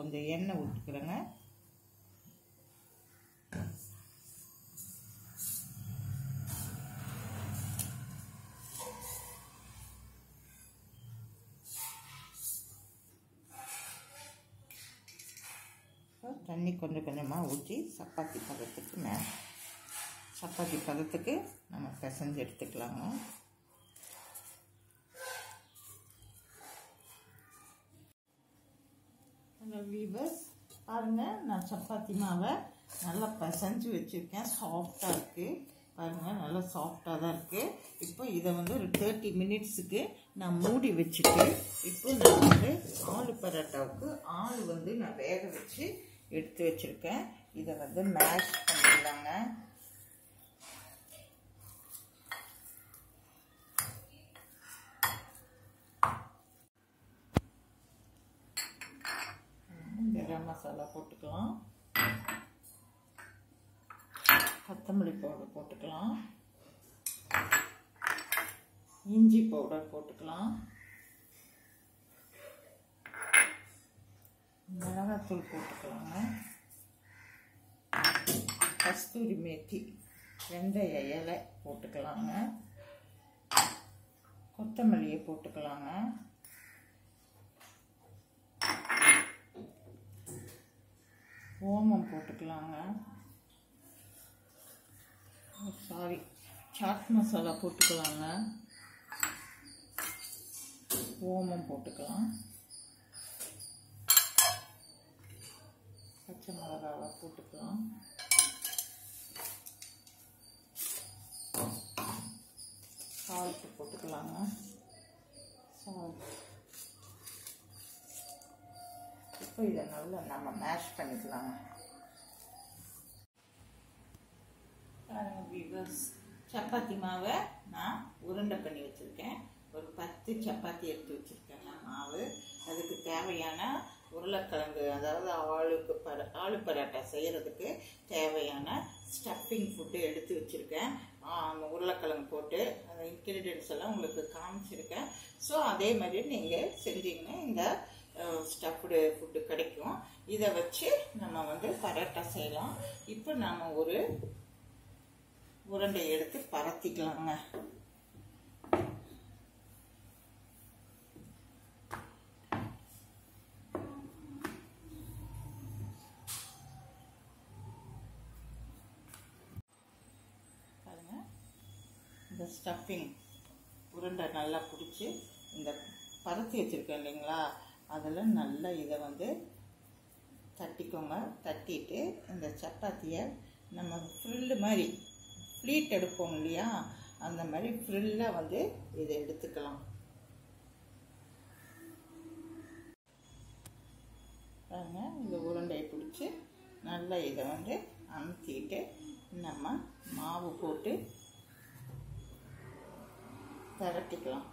கொஞ்சம் எண்ணெய் ஊற்றிக்கிறேங்க தண்ணி கொஞ்சம் கொஞ்சமாக ஊற்றி சப்பாத்தி பதத்துக்கு மே சப்பாத்தி பதத்துக்கு நம்ம பிசைஞ்சு எடுத்துக்கலாங்க ஹலோ வீவர்ஸ் பாருங்கள் நான் சப்பாத்தி மாவை நல்லா பிசைஞ்சு வச்சுருக்கேன் சாஃப்டாக இருக்குது பாருங்கள் நல்லா சாஃப்டாக தான் இருக்குது இப்போ இதை வந்து ஒரு தேர்ட்டி மினிட்ஸுக்கு நான் மூடி வச்சுட்டு இப்போ நான் வந்து ஆலு பரோட்டாவுக்கு ஆள் வந்து நான் வேக வச்சு எடுத்து வச்சுருக்கேன் இதை வந்து மேஷ் பண்ணிடலாங்க கரம் மசாலா போட்டுக்கலாம் கொத்தமல்லி பவுடர் போட்டுக்கலாம் இஞ்சி பவுடர் போட்டுக்கலாம் மிளகாத்தூள் போட்டுக்கலாங்க கஸ்தூரி மேத்தி வெந்தய இலை போட்டுக்கலாங்க கொத்தமல்லியை போட்டுக்கலாங்க ஓமம் போட்டுக்கலாங்க சாரி சாட் மசாலா போட்டுக்கலாங்க ஓமம் போட்டுக்கலாம் பச்சை மிளகாவை போட்டுக்கலாம் சால்ட்டு போட்டுக்கலாங்க சால்ட் இப்போ இதை நல்லா நம்ம மேஷ் பண்ணிக்கலாங்க பாருங்க வியூவர்ஸ் சப்பாத்தி மாவை நான் உருண்டை பண்ணி வச்சுருக்கேன் ஒரு பத்து சப்பாத்தி எடுத்து வச்சுருக்கேங்க மாவு அதுக்கு தேவையான உருளைக்கிழங்கு அதாவது ஆளுக்கு பர ஆளு பரோட்டா செய்கிறதுக்கு தேவையான ஸ்டஃபிங் ஃபுட்டு எடுத்து வச்சுருக்கேன் உருளைக்கிழங்கு போட்டு அந்த இன்க்ரீடியன்ஸ் எல்லாம் உங்களுக்கு காமிச்சிருக்கேன் ஸோ அதே மாதிரி நீங்கள் செஞ்சீங்கன்னா இந்த ஸ்டஃப்டு ஃபுட்டு கிடைக்கும் இதை வச்சு நம்ம வந்து பரோட்டா செய்யலாம் இப்போ நாம் ஒரு உருண்டை எடுத்து பரத்திக்கலாங்க பாருங்க இந்த ஸ்டஃபிங் உருண்டை நல்லா பிடிச்சி இந்த பரத்தி வச்சுருக்கேன் இல்லைங்களா அதில் நல்லா இதை வந்து தட்டிக்கோங்க தட்டிட்டு இந்த சப்பாத்தியை நம்ம ஃப்ரில்லு மாதிரி ஃப்ளீட் எடுப்போம் இல்லையா அந்த மாதிரி ஃப்ரில்லாக வந்து இதை எடுத்துக்கலாம் பாருங்க இந்த உருண்டையை பிடிச்சி நல்லா இதை வந்து அமுத்திட்டு நம்ம மாவு போட்டு திரட்டிக்கலாம்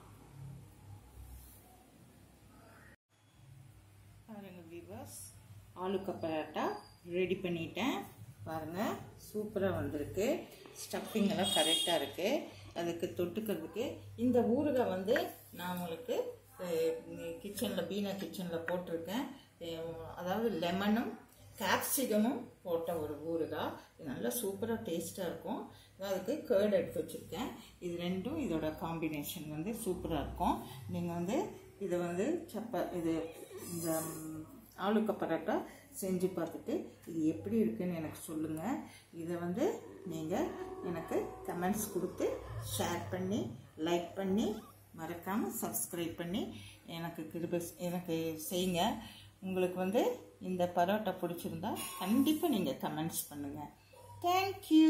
பாருங்க விவர்ஸ் ஆலுக்க பரோட்டா ரெடி பண்ணிட்டேன் பாருங்கள் சூப்பராக வந்திருக்கு ஸ்டஃபிங் எல்லாம் கரெக்டாக இருக்குது அதுக்கு தொட்டுக்கிறதுக்கு இந்த ஊறுகாய் வந்து நான் உங்களுக்கு கிச்சனில் பீனா கிச்சனில் போட்டிருக்கேன் அதாவது லெமனும் கேப்சிகமும் போட்ட ஒரு ஊறுகாய் இது நல்லா சூப்பராக டேஸ்ட்டாக இருக்கும் அதுக்கு கேர்டு எடுத்து வச்சுருக்கேன் இது ரெண்டும் இதோட காம்பினேஷன் வந்து சூப்பராக இருக்கும் நீங்கள் வந்து இதை வந்து சப்பா இது இந்த ஆளுக்க பரோட்டா செஞ்சு பார்த்துட்டு இது எப்படி இருக்குன்னு எனக்கு சொல்லுங்கள் இதை வந்து நீங்கள் எனக்கு கமெண்ட்ஸ் கொடுத்து ஷேர் பண்ணி லைக் பண்ணி மறக்காமல் சப்ஸ்கிரைப் பண்ணி எனக்கு கிருப எனக்கு செய்யுங்க உங்களுக்கு வந்து இந்த பரோட்டா பிடிச்சிருந்தா கண்டிப்பாக நீங்கள் கமெண்ட்ஸ் பண்ணுங்கள் தேங்க்யூ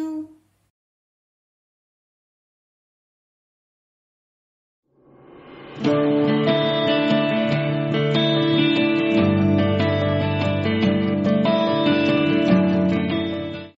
thank you